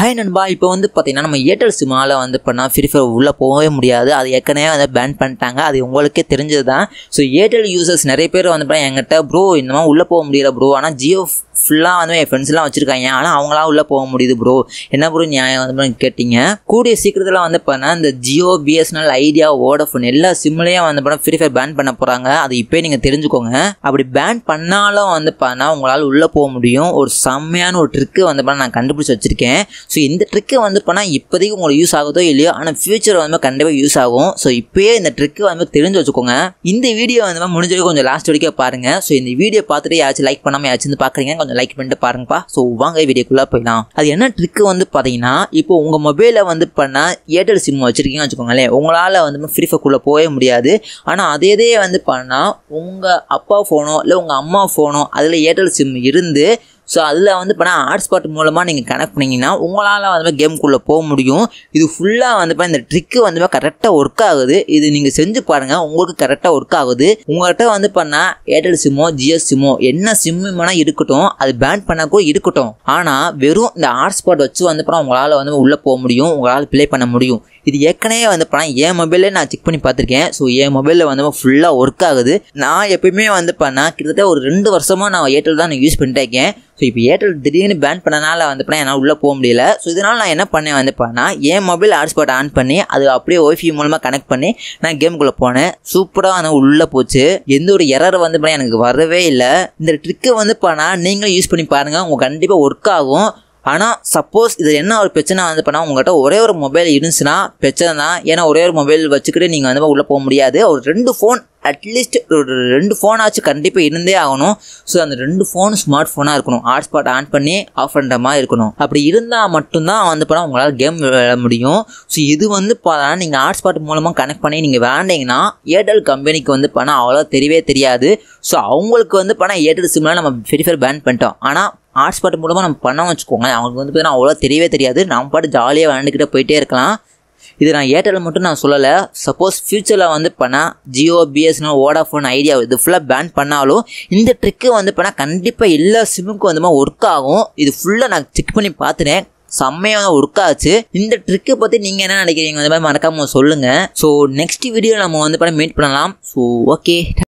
hi நண்பா இப்போ வந்து பார்த்தீங்கன்னா நம்ம ஏர்டெல் சிம்மால் வந்து பண்ணால் ஃப்ரீ ஃபயர் உள்ளே போகவே முடியாது அது ஏற்கனவே வந்து பேன் பண்ணிட்டாங்க அது உங்களுக்கே தெரிஞ்சது தான் ஸோ ஏர்டெல் யூசர்ஸ் நிறைய பேர் வந்து பார்த்தா என்கிட்ட ப்ரோ இந்த மாதிரி உள்ளே போக முடியல ப்ரோ ஆனால் ஜியோ ஃபுல்லாக வந்து என் ஃப்ரெண்ட்ஸ்லாம் வச்சுருக்காங்க ஆனால் அவங்களாம் உள்ளே போக முடியுது ப்ரோ என்ன ப்ரோ நியாயம் வந்து பண்ணி கேட்டிங்க கூடிய சீக்கிரத்தில் வந்து பண்ணால் இந்த ஜியோ பிஎஸ்என்எல் ஐடியா வோடஃபோன் எல்லா சிம்லேயும் வந்து பண்ணால் ஃப்ரீ ஃபயர் பேன் பண்ண போகிறாங்க அது இப்போ நீங்கள் தெரிஞ்சுக்கோங்க அப்படி பேன் பண்ணாலும் வந்து பண்ணா உங்களால் உள்ளே போக முடியும் ஒரு செம்மையான ஒரு ட்ரிக்கு வந்து பண்ண நான் கண்டுபிடிச்சி வச்சுருக்கேன் ஸோ இந்த ட்ரிக்கு வந்து பண்ணால் இப்போதைக்கு உங்களுக்கு யூஸ் ஆகுதோ இல்லையோ ஆனால் ஃபியூச்சர் வந்து கண்டிப்பாக யூஸ் ஆகும் ஸோ இப்போயே இந்த ட்ரிக்கு வந்து தெரிஞ்சு வச்சுக்கோங்க இந்த வீடியோ வந்து முடிஞ்ச வரைக்கும் கொஞ்சம் லாஸ்ட் வரைக்கும் பாருங்கள் ஸோ இந்த வீடியோ பார்த்துட்டு யாராச்சும் லைக் பண்ணாமல் யாராச்சும் வந்து பார்க்குறீங்க கொஞ்சம் லைக் பண்ணிட்டு பாருங்கப்பா ஸோ வாங்க வீடியோக்குள்ளே போயிடலாம் அது என்ன ட்ரிக்கு வந்து பார்த்தீங்கன்னா இப்போ உங்கள் மொபைலில் வந்து பண்ணால் ஏர்டெல் சிம் வச்சுருக்கீங்கன்னு வச்சுக்கோங்களேன் உங்களால் வந்து ஃப்ரீ ஃபயர்க்குள்ளே போகவே முடியாது ஆனால் அதே இதே வந்து பண்ணால் உங்கள் அப்பா ஃபோனோ இல்லை உங்கள் அம்மா ஃபோனோ அதில் ஏர்டெல் சிம் இருந்து ஸோ அதில் வந்து இப்போ ஹாட்ஸ்பாட் மூலமாக நீங்கள் கனெக்ட் பண்ணிங்கன்னா உங்களால் வந்து கேமுக்குள்ளே போக முடியும் இது ஃபுல்லாக வந்து இந்த ட்ரிக்கு வந்து கரெக்டாக ஒர்க் ஆகுது இது நீங்கள் செஞ்சு பாருங்கள் உங்களுக்கு கரெக்டாக ஒர்க் ஆகுது உங்கள்கிட்ட வந்து பண்ணால் ஏர்டெல் சிம்மோ ஜிஎஸ் சிம்மோ என்ன சிம்மு வேணால் இருக்கட்டும் அது பேன் பண்ண கூட இருக்கட்டும் ஆனால் வெறும் இந்த ஹாட்ஸ்பாட் வச்சு வந்து பண்ணால் உங்களால் வந்து உள்ளே போக முடியும் உங்களால் ப்ளே பண்ண முடியும் இது ஏற்கனவே வந்து பண்ணால் என் மொபைலே நான் செக் பண்ணி பார்த்துருக்கேன் ஸோ என் மொபைலில் வந்து ஃபுல்லாக ஒர்க் ஆகுது நான் எப்பயுமே வந்து பண்ணால் கிட்டத்தட்ட ஒரு ரெண்டு வருஷமாக நான் ஏர்டெல் தான் நான் யூஸ் பண்ணிட்டே இருக்கேன் ஸோ இப்போ ஏர்டெல் திடீர்னு பேன் பண்ணனால வந்து பண்ணால் என்னால் உள்ளே போக முடியல ஸோ இதனால் நான் என்ன பண்ணேன் வந்து பண்ணால் என் மொபைல் ஹாட்ஸ்பாட் ஆன் பண்ணி அது அப்படியே ஒய்ஃபை மூலமாக கனெக்ட் பண்ணி நான் கேமுக்குள்ளே போனேன் சூப்பராக வந்து உள்ளே போச்சு எந்த ஒரு எரர் வந்து பண்ணால் எனக்கு வரவே இல்லை இந்த ட்ரிக்கை வந்து பண்ணால் நீங்களும் யூஸ் பண்ணி பாருங்கள் உங்களுக்கு கண்டிப்பாக ஒர்க் ஆகும் ஆனால் சப்போஸ் இது என்ன ஒரு பிரச்சனை வந்து பண்ணால் உங்கள்கிட்ட ஒரே ஒரு மொபைல் இருந்துச்சுன்னா பிரச்சனை தான் ஏன்னா ஒரே ஒரு மொபைல் வச்சுக்கிட்டு நீங்கள் வந்து உள்ளே போக முடியாது ஒரு ரெண்டு ஃபோன் அட்லீஸ்ட் ஒரு ரெண்டு ஃபோனாச்சும் கண்டிப்பாக இருந்தே ஆகணும் ஸோ அந்த ரெண்டு ஃபோனும் ஸ்மார்ட் ஃபோனாக இருக்கணும் ஹாட்ஸ்பாட் ஆன் பண்ணி ஆஃப் பண்ணுற மாதிரி இருக்கணும் அப்படி இருந்தால் மட்டும்தான் வந்து பண்ணால் உங்களால் கேம் விளையாட முடியும் ஸோ இது வந்து பார்த்தா நீங்கள் ஹாட்ஸ்பாட் மூலமாக கனெக்ட் பண்ணி நீங்கள் விளாண்டிங்கன்னா ஏர்டெல் கம்பெனிக்கு வந்து பண்ணால் அவ்வளோ தெரியவே தெரியாது ஸோ அவங்களுக்கு வந்து பண்ணால் ஏர்டெல் சிம்மில் நம்ம ஃப்ரீ ஃபயர் பேன் பண்ணிட்டோம் ஆனால் ஹாட்ஸ்பாட் மூலமாக நம்ம பண்ண வச்சுக்கோங்க அவங்களுக்கு வந்து பார்த்தீங்கன்னா அவ்வளோ தெரியவே தெரியாது நம்ம பாட்டு ஜாலியாக விளாண்டுக்கிட்டே போயிட்டே இருக்கலாம் இது நான் ஏர்டெல் மட்டும் நான் சொல்லலை சப்போஸ் ஃப்யூச்சரில் வந்து பண்ணால் ஜியோ பிஎஸ்என்எல் வோடாஃபோன் ஐடியா இது ஃபுல்லாக பேன் பண்ணாலும் இந்த ட்ரிக்கு வந்து பண்ணால் கண்டிப்பாக எல்லா சிம்முக்கும் வந்து ஒர்க் ஆகும் இது ஃபுல்லாக நான் செக் பண்ணி பார்த்துட்டேன் செம்மையாக ஒர்க் ஆச்சு இந்த ட்ரிக்கை பற்றி நீங்கள் என்ன நினைக்கிறீங்க அந்த மாதிரி மறக்காமல் சொல்லுங்கள் ஸோ நெக்ஸ்ட் வீடியோ நம்ம வந்து பண்ண மீட் பண்ணலாம் ஸோ ஓகே